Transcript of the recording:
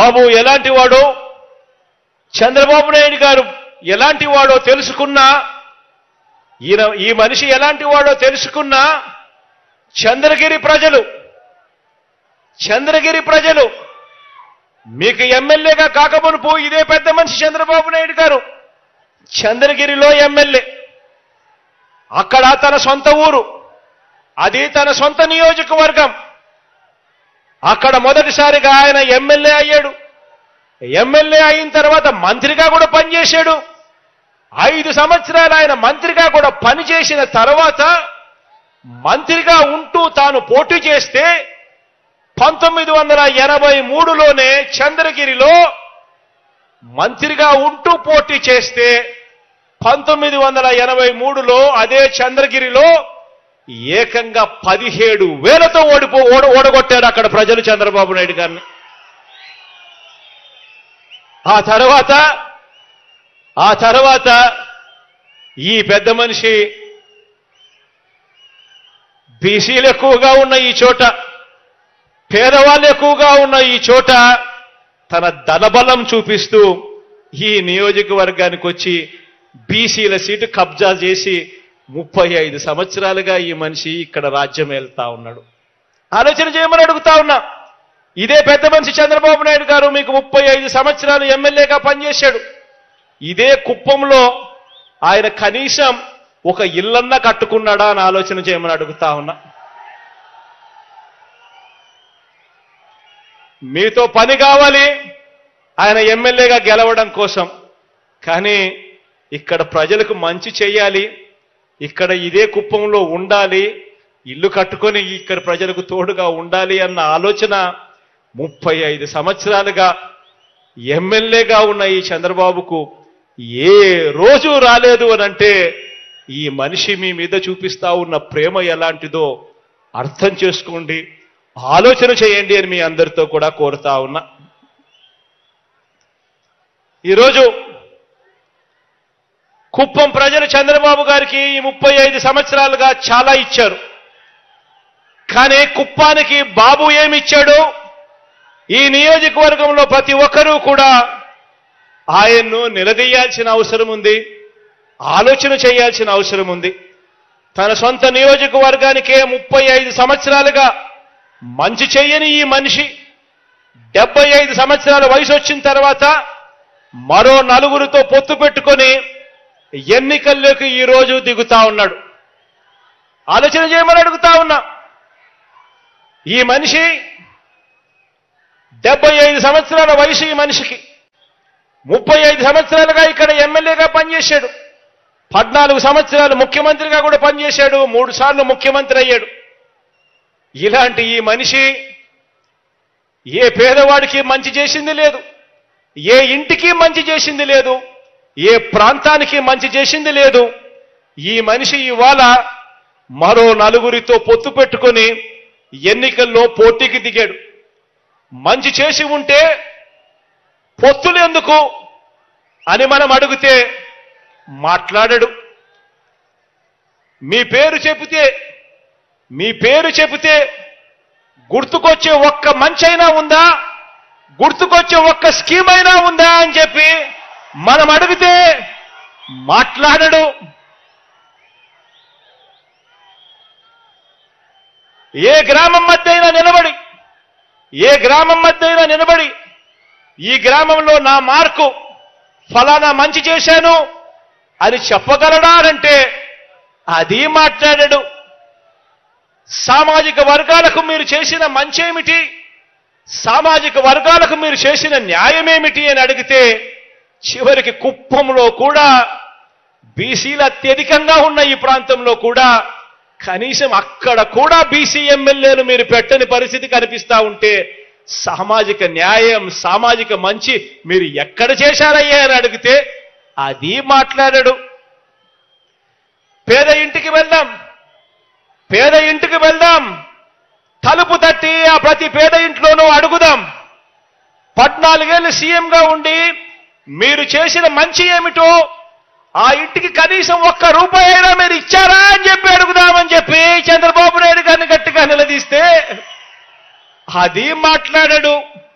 బాబు ఎలాంటి వాడో చంద్రబాబు నాయుడు గారు ఎలాంటి వాడో తెలుసుకున్నా ఈయన ఈ మనిషి ఎలాంటి వాడో తెలుసుకున్నా చంద్రగిరి ప్రజలు చంద్రగిరి ప్రజలు మీకు ఎమ్మెల్యేగా కాకమునుపు ఇదే పెద్ద మనిషి చంద్రబాబు నాయుడు గారు చంద్రగిరిలో ఎమ్మెల్యే అక్కడ తన సొంత ఊరు అది తన సొంత నియోజకవర్గం అక్కడ మొదటిసారిగా ఆయన ఎమ్మెల్యే అయ్యాడు ఎమ్మెల్యే అయిన తర్వాత మంత్రిగా కూడా పనిచేశాడు ఐదు సంవత్సరాలు ఆయన మంత్రిగా కూడా పనిచేసిన తర్వాత మంత్రిగా ఉంటూ తాను పోటీ చేస్తే పంతొమ్మిది వందల ఎనభై మూడులోనే చంద్రగిరిలో మంత్రిగా ఉంటూ పోటీ చేస్తే పంతొమ్మిది వందల ఎనభై మూడులో అదే చంద్రగిరిలో ఏకంగా పదిహేడు వేలతో ఓడిపో ఓడ ఓడగొట్టారు అక్కడ ప్రజలు చంద్రబాబు నాయుడు గారిని ఆ తర్వాత ఆ తర్వాత ఈ పెద్ద మనిషి బీసీలు ఎక్కువగా ఉన్న ఈ చోట పేదవాళ్ళు ఎక్కువగా ఉన్న ఈ చోట తన ధనబలం చూపిస్తూ ఈ నియోజకవర్గానికి వచ్చి బీసీల సీటు కబ్జా చేసి ముప్పై ఐదు సంవత్సరాలుగా ఈ మనిషి ఇక్కడ రాజ్యం వెళ్తా ఉన్నాడు ఆలోచన చేయమని అడుగుతా ఉన్నా ఇదే పెద్ద మనిషి చంద్రబాబు నాయుడు గారు మీకు ముప్పై ఐదు సంవత్సరాలు ఎమ్మెల్యేగా పనిచేశాడు ఇదే కుప్పంలో ఆయన కనీసం ఒక ఇల్లన్నా కట్టుకున్నాడా అని ఆలోచన చేయమని అడుగుతా ఉన్నా మీతో పని కావాలి ఆయన ఎమ్మెల్యేగా గెలవడం కోసం కానీ ఇక్కడ ప్రజలకు మంచి చేయాలి ఇక్కడ ఇదే కుప్పంలో ఉండాలి ఇల్లు కట్టుకొని ఇక్కడ ప్రజలకు తోడుగా ఉండాలి అన్న ఆలోచన ముప్పై ఐదు సంవత్సరాలుగా ఎమ్మెల్యేగా ఉన్న ఈ చంద్రబాబుకు ఏ రోజు రాలేదు అని అంటే ఈ మనిషి మీ మీద చూపిస్తా ఉన్న ప్రేమ ఎలాంటిదో అర్థం చేసుకోండి ఆలోచన చేయండి అని మీ అందరితో కూడా కోరుతా ఉన్నా ఈరోజు కుప్పం ప్రజలు చంద్రబాబు గారికి ఈ ముప్పై ఐదు సంవత్సరాలుగా చాలా ఇచ్చారు కానీ కుప్పానికి బాబు ఏమిచ్చాడు ఈ నియోజకవర్గంలో ప్రతి ఒక్కరూ కూడా ఆయన్ను నిలదీయాల్సిన అవసరం ఉంది ఆలోచన చేయాల్సిన అవసరం ఉంది తన సొంత నియోజకవర్గానికే ముప్పై ఐదు సంవత్సరాలుగా మంచి చెయ్యని ఈ మనిషి డెబ్బై ఐదు సంవత్సరాల వయసు వచ్చిన తర్వాత మరో నలుగురితో పొత్తు పెట్టుకొని ఎన్నికల్లోకి ఈ రోజు దిగుతా ఉన్నాడు ఆలోచన చేయమని అడుగుతా ఉన్నా ఈ మనిషి డెబ్బై ఐదు సంవత్సరాల వయసు ఈ మనిషికి ముప్పై ఐదు సంవత్సరాలుగా ఇక్కడ ఎమ్మెల్యేగా పనిచేశాడు పద్నాలుగు సంవత్సరాలు ముఖ్యమంత్రిగా కూడా పనిచేశాడు మూడు సార్లు ముఖ్యమంత్రి అయ్యాడు ఇలాంటి ఈ మనిషి ఏ పేదవాడికి మంచి చేసింది లేదు ఏ ఇంటికి మంచి చేసింది లేదు ఏ ప్రాంతానికి మంచి చేసింది లేదు ఈ మనిషి ఇవాళ మరో నలుగురితో పొత్తు పెట్టుకొని ఎన్నికల్లో పోటీకి దిగాడు మంచి చేసి ఉంటే పొత్తులు ఎందుకు అని మనం అడిగితే మాట్లాడడు మీ పేరు చెబితే మీ పేరు చెబితే గుర్తుకొచ్చే ఒక్క మంచైనా ఉందా గుర్తుకొచ్చే ఒక్క స్కీమ్ అయినా ఉందా అని చెప్పి మనం అడిగితే మాట్లాడడు ఏ గ్రామం మధ్య అయినా నిలబడి ఏ గ్రామం మధ్య అయినా నిలబడి ఈ గ్రామంలో నా మార్కు ఫలానా మంచి చేశాను అని చెప్పగలడా అంటే అది మాట్లాడాడు సామాజిక వర్గాలకు మీరు చేసిన మంచేమిటి సామాజిక వర్గాలకు మీరు చేసిన న్యాయమేమిటి అని అడిగితే చివరికి కుప్పంలో కూడా బీసీలు అత్యధికంగా ఉన్న ఈ ప్రాంతంలో కూడా కనీసం అక్కడ కూడా బీసీ ఎమ్మెల్యేలు మీరు పెట్టని పరిస్థితి కనిపిస్తా ఉంటే సామాజిక న్యాయం సామాజిక మంచి మీరు ఎక్కడ చేశారయ్యా అని అడిగితే అది మాట్లాడాడు పేద ఇంటికి వెళ్దాం పేద ఇంటికి వెళ్దాం తలుపు తట్టి ఆ ప్రతి పేద ఇంట్లోనూ అడుగుదాం పద్నాలుగేళ్ళు సీఎంగా ఉండి మీరు చేసిన మంచి ఏమిటో ఆ ఇంటికి కనీసం ఒక్క రూపాయి అయినా మీరు ఇచ్చారా అని చెప్పి అడుగుదామని చెప్పి చంద్రబాబు నాయుడు గారిని గట్టిగా నిలదీస్తే అది మాట్లాడాడు